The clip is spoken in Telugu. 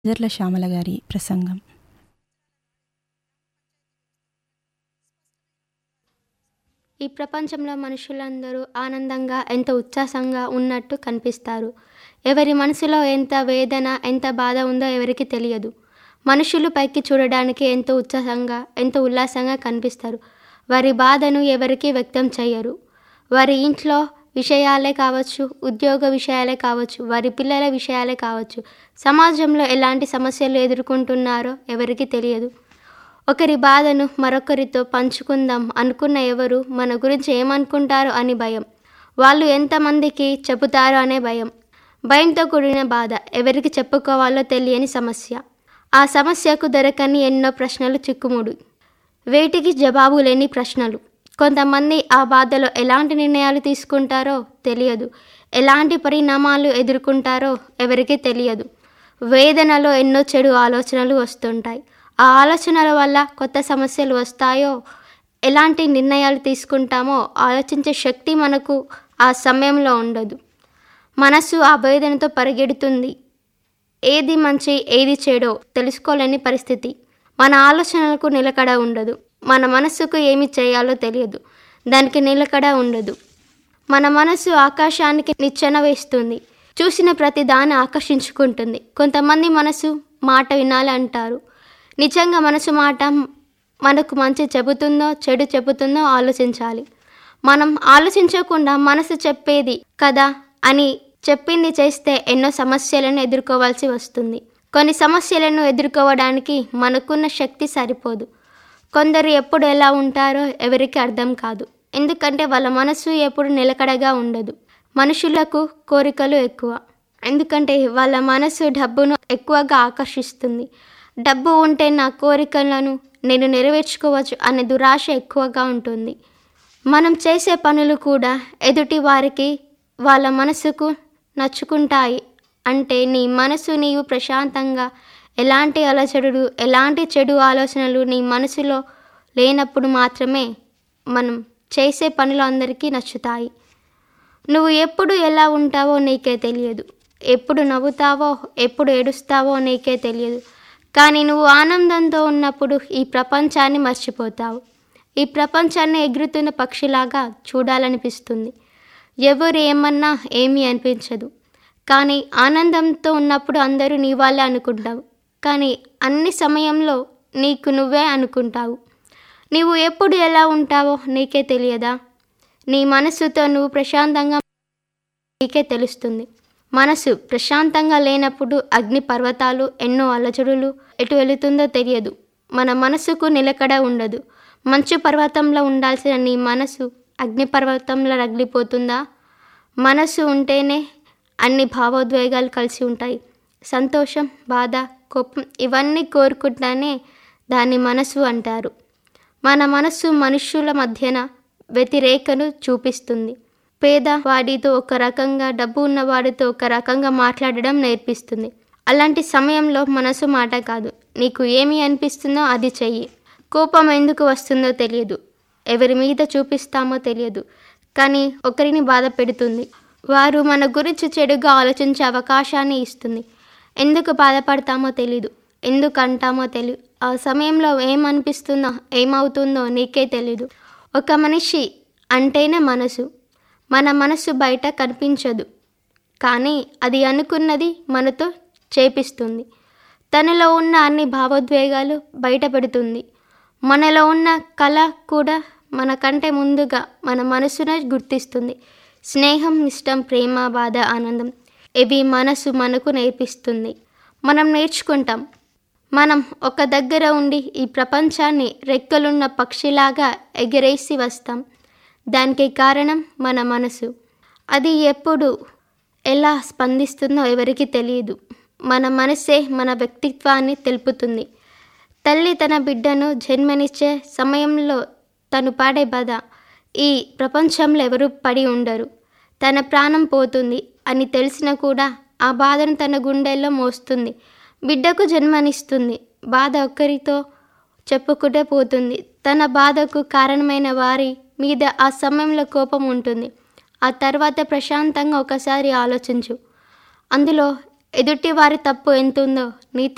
జర్ల శ్యామల గారి ప్రసంగం ఈ ప్రపంచంలో మనుషులందరూ ఆనందంగా ఎంత ఉత్సాహంగా ఉన్నట్టు కనిపిస్తారు ఎవరి మనసులో ఎంత వేదన ఎంత బాధ ఉందో ఎవరికి తెలియదు మనుషులు పైకి చూడడానికి ఎంతో ఉత్సాహంగా ఎంతో ఉల్లాసంగా కనిపిస్తారు వారి బాధను ఎవరికి వ్యక్తం చేయరు వారి ఇంట్లో విషయాలే కావచ్చు ఉద్యోగ విషయాలే కావచ్చు వారి పిల్లల విషయాలే కావచ్చు సమాజంలో ఎలాంటి సమస్యలు ఎదుర్కొంటున్నారో ఎవరికి తెలియదు ఒకరి బాధను మరొకరితో పంచుకుందాం అనుకున్న ఎవరు మన గురించి ఏమనుకుంటారో అని భయం వాళ్ళు ఎంతమందికి చెబుతారో అనే భయం భయంతో కూడిన బాధ ఎవరికి చెప్పుకోవాలో తెలియని సమస్య ఆ సమస్యకు దొరకని ఎన్నో ప్రశ్నలు చిక్కుముడు వేటికి జవాబు లేని ప్రశ్నలు కొంతమంది ఆ బాధలో ఎలాంటి నిర్ణయాలు తీసుకుంటారో తెలియదు ఎలాంటి పరిణామాలు ఎదుర్కొంటారో ఎవరికీ తెలియదు వేదనలో ఎన్నో చెడు ఆలోచనలు వస్తుంటాయి ఆ ఆలోచనల వల్ల కొత్త సమస్యలు వస్తాయో ఎలాంటి నిర్ణయాలు తీసుకుంటామో ఆలోచించే శక్తి మనకు ఆ సమయంలో ఉండదు మనసు ఆ వేదనతో పరిగెడుతుంది ఏది మంచి ఏది చెడో తెలుసుకోలేని పరిస్థితి మన ఆలోచనలకు నిలకడ ఉండదు మన మనస్సుకు ఏమి చేయాలో తెలియదు దానికి నిలకడ ఉండదు మన మనసు ఆకాశానికి నిచ్చెన వేస్తుంది చూసిన ప్రతి దాన్ని ఆకర్షించుకుంటుంది కొంతమంది మనసు మాట వినాలి అంటారు నిజంగా మనసు మాట మనకు మంచి చెబుతుందో చెడు చెబుతుందో ఆలోచించాలి మనం ఆలోచించకుండా మనసు చెప్పేది కదా అని చెప్పింది చేస్తే ఎన్నో సమస్యలను ఎదుర్కోవాల్సి వస్తుంది కొన్ని సమస్యలను ఎదుర్కోవడానికి మనకున్న శక్తి సరిపోదు కొందరు ఎప్పుడు ఎలా ఉంటారో ఎవరికి అర్థం కాదు ఎందుకంటే వాళ్ళ మనసు ఎప్పుడు నిలకడగా ఉండదు మనుషులకు కోరికలు ఎక్కువ ఎందుకంటే వాళ్ళ మనసు డబ్బును ఎక్కువగా ఆకర్షిస్తుంది డబ్బు ఉంటే నా కోరికలను నేను నెరవేర్చుకోవచ్చు అనే దురాశ ఎక్కువగా ఉంటుంది మనం చేసే పనులు కూడా ఎదుటి వారికి వాళ్ళ మనసుకు నచ్చుకుంటాయి అంటే నీ మనసు నీవు ప్రశాంతంగా ఎలాంటి అలచడులు ఎలాంటి చెడు ఆలోచనలు నీ మనసులో లేనప్పుడు మాత్రమే మనం చేసే పనులు అందరికీ నచ్చుతాయి నువ్వు ఎప్పుడు ఎలా ఉంటావో నీకే తెలియదు ఎప్పుడు నవ్వుతావో ఎప్పుడు ఏడుస్తావో నీకే తెలియదు కానీ నువ్వు ఆనందంతో ఉన్నప్పుడు ఈ ప్రపంచాన్ని మర్చిపోతావు ఈ ప్రపంచాన్ని ఎగురుతున్న పక్షిలాగా చూడాలనిపిస్తుంది ఎవరు ఏమన్నా ఏమీ అనిపించదు కానీ ఆనందంతో ఉన్నప్పుడు అందరూ నీ వాళ్ళే అనుకుంటావు కానీ అన్ని సమయంలో నీకు నువ్వే అనుకుంటావు నీవు ఎప్పుడు ఎలా ఉంటావో నీకే తెలియదా నీ మనసుతో నువ్వు ప్రశాంతంగా నీకే తెలుస్తుంది మనసు ప్రశాంతంగా లేనప్పుడు అగ్ని పర్వతాలు ఎన్నో అలజడులు ఎటు వెళుతుందో తెలియదు మన మనసుకు నిలకడ ఉండదు మంచు పర్వతంలో ఉండాల్సిన నీ మనసు అగ్ని పర్వతంలో రగిలిపోతుందా మనసు ఉంటేనే అన్ని భావోద్వేగాలు కలిసి ఉంటాయి సంతోషం బాధ కోపం ఇవన్నీ కోరుకుంటానే దాన్ని మనసు అంటారు మన మనస్సు మనుష్యుల మధ్యన వ్యతిరేకను చూపిస్తుంది పేదవాడితో ఒక రకంగా డబ్బు ఉన్నవాడితో ఒక రకంగా మాట్లాడడం నేర్పిస్తుంది అలాంటి సమయంలో మనసు మాట కాదు నీకు ఏమి అనిపిస్తుందో అది చెయ్యి కోపం ఎందుకు వస్తుందో తెలియదు ఎవరి మీద చూపిస్తామో తెలియదు కానీ ఒకరిని బాధ పెడుతుంది వారు మన గురించి చెడుగా ఆలోచించే అవకాశాన్ని ఇస్తుంది ఎందుకు బాధపడతామో తెలీదు ఎందుకు అంటామో తెలియదు ఆ సమయంలో ఏమనిపిస్తుందో ఏమవుతుందో నీకే తెలీదు ఒక మనిషి అంటేనే మనసు మన మనసు బయట కనిపించదు కానీ అది అనుకున్నది మనతో చేపిస్తుంది తనలో ఉన్న అన్ని భావోద్వేగాలు బయట పెడుతుంది మనలో ఉన్న కళ కూడా మనకంటే ముందుగా మన మనసునే గుర్తిస్తుంది స్నేహం ఇష్టం ప్రేమ బాధ ఆనందం ఇవి మనసు మనకు నేర్పిస్తుంది మనం నేర్చుకుంటాం మనం ఒక దగ్గర ఉండి ఈ ప్రపంచాన్ని రెక్కలున్న పక్షిలాగా ఎగిరేసి వస్తాం దానికి కారణం మన మనసు అది ఎప్పుడు ఎలా స్పందిస్తుందో ఎవరికి తెలియదు మన మనసే మన వ్యక్తిత్వాన్ని తెలుపుతుంది తల్లి తన బిడ్డను జన్మనిచ్చే సమయంలో తను పాడే బాధ ఈ ప్రపంచంలో ఎవరు పడి ఉండరు తన ప్రాణం పోతుంది అని తెలిసినా కూడా ఆ బాధను తన గుండెల్లో మోస్తుంది బిడ్డకు జన్మనిస్తుంది బాధ ఒక్కరితో చెప్పుకుంటే పోతుంది తన బాధకు కారణమైన వారి మీద ఆ సమయంలో కోపం ఉంటుంది ఆ తర్వాత ప్రశాంతంగా ఒకసారి ఆలోచించు అందులో ఎదుటి వారి తప్పు ఎంత ఉందో నీ